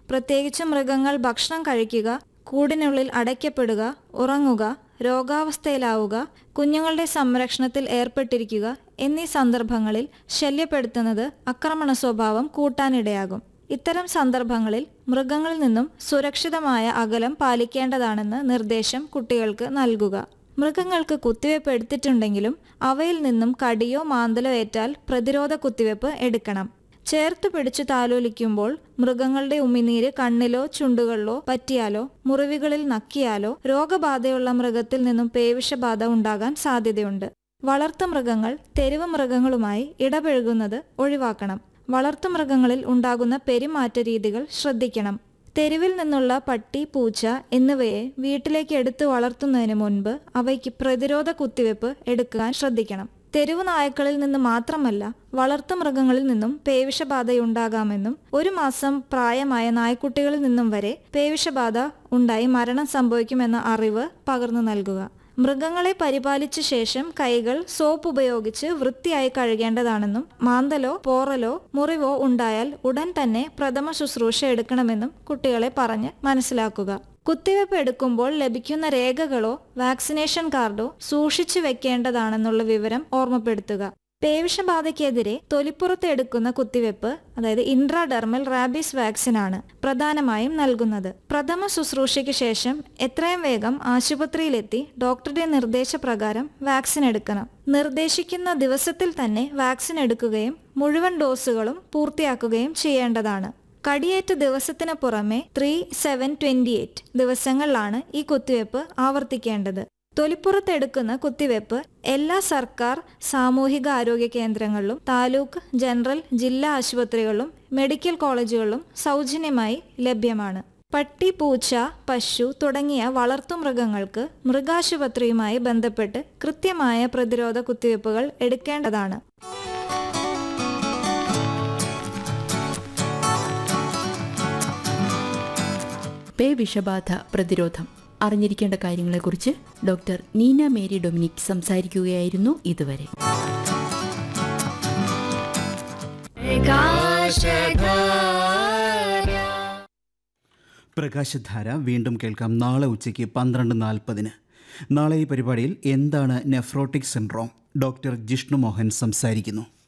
പ്രത്യേകിച്ച് മൃഗങ്ങൾ ഭക്ഷണം കഴിക്കുക കൂടിനുള്ളിൽ അടയ്ക്കപ്പെടുക ഉറങ്ങുക രോഗാവസ്ഥയിലാവുക കുഞ്ഞുങ്ങളുടെ സംരക്ഷണത്തിൽ ഏർപ്പെട്ടിരിക്കുക എന്നീ സന്ദർഭങ്ങളിൽ ശല്യപ്പെടുത്തുന്നത് ആക്രമണ സ്വഭാവം കൂട്ടാനിടയാകും ഇത്തരം സന്ദർഭങ്ങളിൽ മൃഗങ്ങളിൽ നിന്നും സുരക്ഷിതമായ അകലം പാലിക്കേണ്ടതാണെന്ന് നിർദ്ദേശം കുട്ടികൾക്ക് നൽകുക മൃഗങ്ങൾക്ക് കുത്തിവയ്പ് എടുത്തിട്ടുണ്ടെങ്കിലും അവയിൽ നിന്നും കടിയോ മാന്തലോ ഏറ്റാൽ പ്രതിരോധ കുത്തിവയ്പ് എടുക്കണം ചേർത്ത് പിടിച്ചു താലോലിക്കുമ്പോൾ മൃഗങ്ങളുടെ ഉമിനീര് കണ്ണിലോ ചുണ്ടുകളിലോ പറ്റിയാലോ മുറിവുകളിൽ നക്കിയാലോ രോഗബാധയുള്ള മൃഗത്തിൽ നിന്നും പേവിഷബാധ ഉണ്ടാകാൻ സാധ്യതയുണ്ട് വളർത്തുമൃഗങ്ങൾ തെരുവ് മൃഗങ്ങളുമായി ഇടപഴകുന്നത് ഒഴിവാക്കണം വളർത്തുമൃഗങ്ങളിൽ ഉണ്ടാകുന്ന പെരുമാറ്റ രീതികൾ ശ്രദ്ധിക്കണം തെരുവിൽ നിന്നുള്ള പട്ടി പൂച്ച എന്നിവയെ വീട്ടിലേക്ക് എടുത്തു വളർത്തുന്നതിന് മുൻപ് അവയ്ക്ക് പ്രതിരോധ കുത്തിവയ്പ് എടുക്കാൻ ശ്രദ്ധിക്കണം തെരുവു നായ്ക്കളിൽ നിന്ന് മാത്രമല്ല വളർത്തുമൃഗങ്ങളിൽ നിന്നും പേവിഷബാധയുണ്ടാകാമെന്നും ഒരു മാസം പ്രായമായ നായ്ക്കുട്ടികളിൽ നിന്നും വരെ പേവിഷബാധ ഉണ്ടായി മരണം സംഭവിക്കുമെന്ന അറിവ് പകർന്നു നൽകുക മൃഗങ്ങളെ പരിപാലിച്ച ശേഷം കൈകൾ സോപ്പ് ഉപയോഗിച്ച് വൃത്തിയായി കഴുകേണ്ടതാണെന്നും മാന്തലോ പോറലോ മുറിവോ ഉണ്ടായാൽ ഉടൻ തന്നെ പ്രഥമ ശുശ്രൂഷ എടുക്കണമെന്നും കുട്ടികളെ പറഞ്ഞ് മനസ്സിലാക്കുക കുത്തിവയ്പ് എടുക്കുമ്പോൾ ലഭിക്കുന്ന രേഖകളോ വാക്സിനേഷൻ കാർഡോ സൂക്ഷിച്ചു വെക്കേണ്ടതാണെന്നുള്ള വിവരം ഓർമ്മപ്പെടുത്തുക പേവിഷബാധയ്ക്കെതിരെ തൊലിപ്പുറത്ത് എടുക്കുന്ന കുത്തിവയ്പ് അതായത് ഇൻട്രാഡെർമൽ റാബീസ് വാക്സിൻ ആണ് പ്രധാനമായും നൽകുന്നത് പ്രഥമ ശുശ്രൂഷയ്ക്ക് ശേഷം എത്രയും വേഗം ആശുപത്രിയിലെത്തി ഡോക്ടറുടെ നിർദ്ദേശപ്രകാരം വാക്സിൻ എടുക്കണം നിർദ്ദേശിക്കുന്ന ദിവസത്തിൽ തന്നെ വാക്സിൻ എടുക്കുകയും മുഴുവൻ ഡോസുകളും പൂർത്തിയാക്കുകയും ചെയ്യേണ്ടതാണ് കടിയേറ്റ ദിവസത്തിന് പുറമെ ത്രീ സെവൻ ട്വന്റി എയ്റ്റ് ദിവസങ്ങളിലാണ് ഈ കുത്തിവയ്പ് ആവർത്തിക്കേണ്ടത് തൊലിപ്പുറത്ത് എടുക്കുന്ന കുത്തിവയ്പ് എല്ലാ സർക്കാർ സാമൂഹിക ആരോഗ്യ കേന്ദ്രങ്ങളിലും താലൂക്ക് ജനറൽ ജില്ലാ ആശുപത്രികളിലും മെഡിക്കൽ കോളേജുകളിലും സൗജന്യമായി ലഭ്യമാണ് പട്ടി പൂച്ച പശു തുടങ്ങിയ വളർത്തുമൃഗങ്ങൾക്ക് മൃഗാശുപത്രിയുമായി ബന്ധപ്പെട്ട് കൃത്യമായ പ്രതിരോധ കുത്തിവയ്പ്പുകൾ എടുക്കേണ്ടതാണ് പേ വിഷബാധ പ്രതിരോധം അറിഞ്ഞിരിക്കേണ്ട കാര്യങ്ങളെക്കുറിച്ച് ഡോക്ടർ നീന മേരി ഡൊമിനിക് സംസാരിക്കുകയായിരുന്നു ഇതുവരെ പ്രകാശധാര വീണ്ടും കേൾക്കാം നാളെ ഉച്ചയ്ക്ക് പന്ത്രണ്ട് നാൽപ്പതിന് നാളെ ഈ പരിപാടിയിൽ എന്താണ് nephrotic syndrome doctor Jishnu Mohan സംസാരിക്കുന്നു